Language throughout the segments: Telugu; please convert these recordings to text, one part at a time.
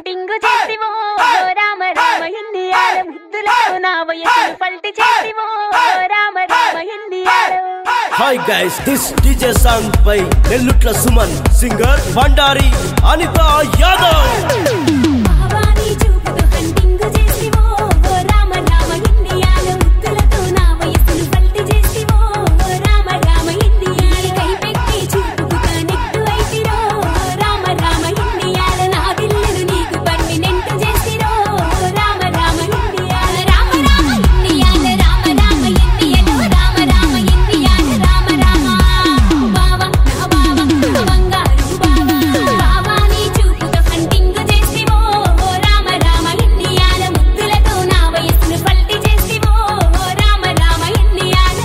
హంటింగ్ చేసివో రామ రామ హిందియాల ముద్దులతో నా వయసును పల్టి చేసివో రామ రామ హిందియాల hi guys this DJ song by Nellutla Suman singer Bandari Anitha Yadav భావాని చూపుతో హంటింగ్ చేసివో రామ రామ హిందియాల ముద్దులతో నా వయసును పల్టి చేసివో రామ రామ హిందియాల కైపెట్టి చూపుకు కనెక్ట్ అయితిరో రామ రామ హిందియాల నా దిల్లును నీకు పర్మినెంట్ చేసిరో రామ రామ హిందియాల రామ రామ హిందియాల రామ రామ హిందియలో రామ రామ హిందియాల రామ రామ బావ నా బావ నా బంగారు బావ బావాని చూపుతో హంటింగ్ చేసివో రామ రామ హిందియాల ముద్దులతో నా వయసును పల్టి చేసివో రామ రామ హిందియాలో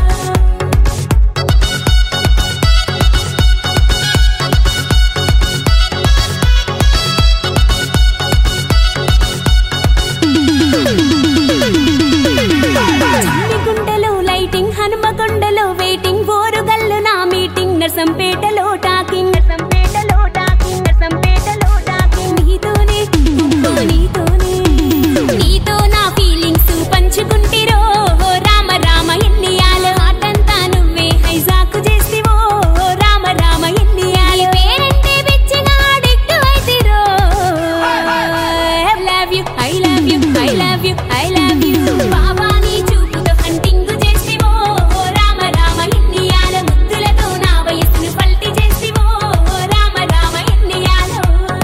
గుండెలో లైటింగ్ హనుమకొండలో వెయిటింగ్ బోరుగల్లు నా మీటింగ్ నర్సంపేటలో టాకింగ్ నర్సంపేటలో టాకింగ్ నర్సంపేటలో టాకింగ్ నీతోనే అబ్బో నీతోనే నీతో నా ఫీలింగ్స్ పంచుకుంటిరో రామ రామ ఎన్నియాల ఆటంతా నువ్వే హైజాకు చేసివో రామ రామ ఎన్నియాల పేరంటే పిచ్చిన అడిక్ట్ అయితిరో love you I love you I love you I love you బాబాని చూపుతో హంటింగ్ చేసివో రామ రామ ఎన్నియాల ముద్దులతో నా వయసును పల్టి చేసివో రామ రామ ఎన్నియాలో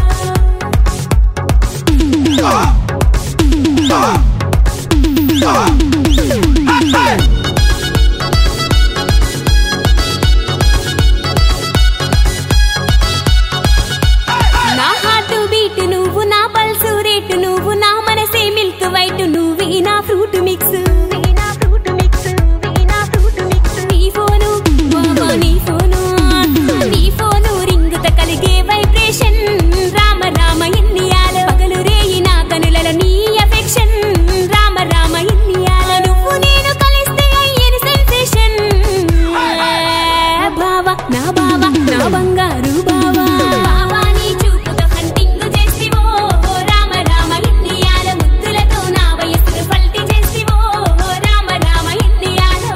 నా హార్ట్ బీట్ నువ్వు నా పల్సు రేట్ నువ్వు నా మనసే మిల్క్ వైట్ నువ్వే నా ఫ్రూట్ మిక్స్ నీ ఫోను బాబా నీ ఫోను నీ ఫోను రింగ్ త కలిగే వైబ్రేషన్ రామ రామ ఎన్నియాల పగలు రేయి నా కనులలో నీ అఫెక్షన్ రామ రామ ఎన్నియాల నువ్వు నేను కలిస్తే అయ్యేది సెన్సేషన్ బావా నా బావా నా బంగారు బావా బావా నీ చూపుతో హంటింగ్ చేసివో రామ రామ ఎన్నియాల ముద్దులతో నా వయసును పల్టి చేసివో రామ రామ ఎన్నియాలో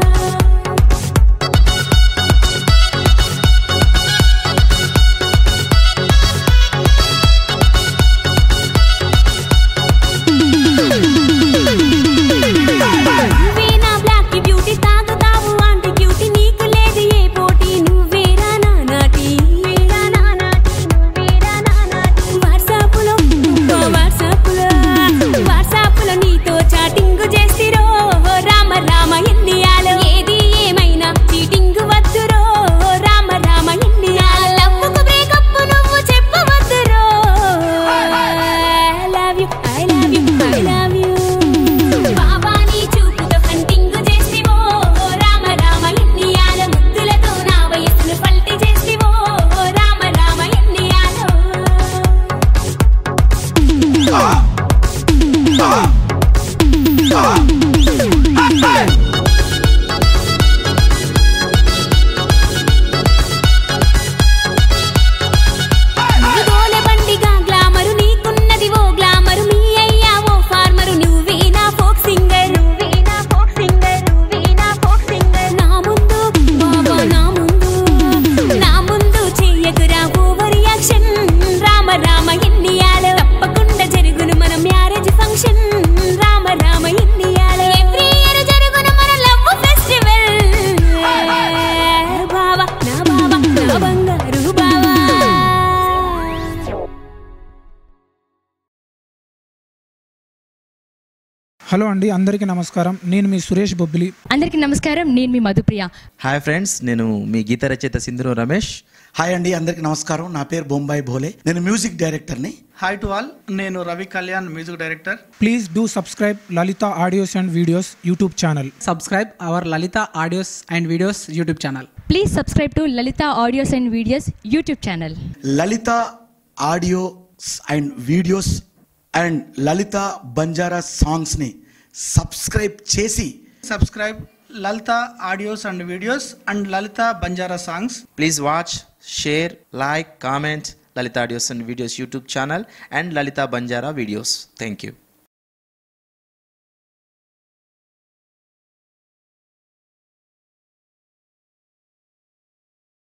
నువ్వే నా బ్లాక్ బ్యూటీ తాగుతావు ఆంటీ క్యూటీ నీకు లేదు ఏ పోటీ నువ్వేరా నా నాటి వాట్సాప్ లో వాట్సాప్ లో వాట్సాప్ లో నీతో చాటింగ్ చేసిరో రామ రామ ఎన్నియాలో ఏది ఏమైనా చీటింగ్ వద్దురో రామ రామ ఎన్నియాల లవ్వుకు బ్రేకప్ నువ్వు చెప్పవద్దురో love you I love you I love you బాబాని చూపుతో హంటింగ్ చేసివో రామ రామ ఎన్నియాల ముద్దులతో నా వయసును పల్టి చేసివో రామ రామ ఎన్నియాలో నువ్వుదోలే బండిగా గ్లామరు నీకున్నది ఓ గ్లామరు మీ అయ్యా ఓ ఫార్మరు నువ్వే నా ఫోక్ సింగర్ నువ్వే నా ఫోక్ సింగర్ నువ్వే నా ఫోక్ సింగర్ నా ముందు బాబా నా ముందు నా ముందు చెయ్యకురా ఓవర్ యాక్షన్ రామ రామ ఎన్నియాల తప్పకుండా జరుగును మన మ్యారేజ్ ఫంక్షన్ రామ రామ ఎన్నియాల ఎవ్రీ ఇయర్ జరుగును మన లవ్ ఫెస్టివల్ బావా నా బావా నా బంగారు బావా హలో అండి అందరికీ నమస్కారం నేను మీ సురేష్ బొబ్బిలి అందరికీ నమస్కారం నేను మీ మధుప్రియ హాయ్ ఫ్రెండ్స్ నేను మీ గీత రచయిత సింధురు రమేష్ హాయ్ అండి అందరికి నమస్కారం నా పేరు బొంబాయి భోలే నేను మ్యూజిక్ డైరెక్టర్ని హాయ్ టు ఆల్ నేను Ravi Kalyan music director please do subscribe Lalita audios and videos YouTube channel subscribe our Lalita audios and videos YouTube channel. Please subscribe to Lalita audios and videos YouTube channel Lalita audios and videos and Lalita Banjara సాంగ్స్ని సబ్స్క్రైబ్ చేసి subscribe Lalita audios and videos and Lalita Banjara songs please watch share like comment Lalita audios and videos YouTube channel and Lalita Banjara videos thank you